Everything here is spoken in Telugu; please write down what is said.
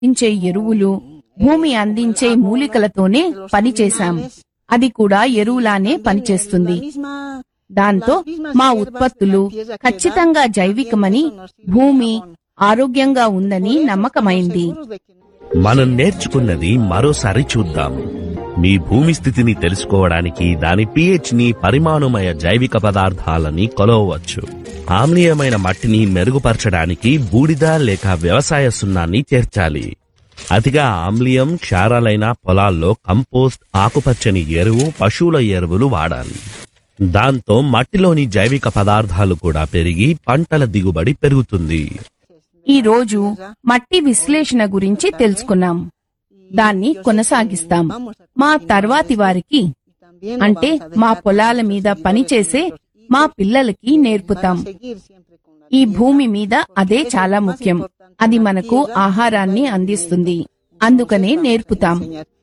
లభించే ఎరువులు భూమి అందించే మూలికలతోనే పనిచేశాం అది కూడా ఎరువులానే పనిచేస్తుంది దాంతో మా ఉత్పత్తులు ఖచ్చితంగా జైవికమని భూమి ఆరోగ్యంగా ఉందని నమ్మకమైంది మనం నేర్చుకున్నది మరోసారి చూద్దాం మీ భూమి స్థితిని తెలుసుకోవడానికి దాని pH ని పరిమాణమయ జైవిక పదార్థాలని కొలవవచ్చు ఆమ్లీయమైన మట్టిని మెరుగుపరచడానికి బూడిద లేక వ్యవసాయ సున్నాన్ని చేర్చాలి అతిగా ఆమ్లీయం క్షారాలైన పొలాల్లో కంపోస్ట్ ఆకుపచ్చని ఎరువు పశువుల ఎరువులు వాడాలి దాంతో మట్టిలోని జైవిక పదార్థాలు కూడా పెరిగి పంటల దిగుబడి పెరుగుతుంది ఈ రోజు మట్టి విశ్లేషణ గురించి తెలుసుకున్నాం దాన్ని కొనసాగిస్తాం మా తర్వాతి వారికి అంటే మా పొలాల మీద పనిచేసే మా పిల్లలకి నేర్పుతాం ఈ భూమి మీద అదే చాలా ముఖ్యం అది మనకు ఆహారాన్ని అందిస్తుంది అందుకనే నేర్పుతాం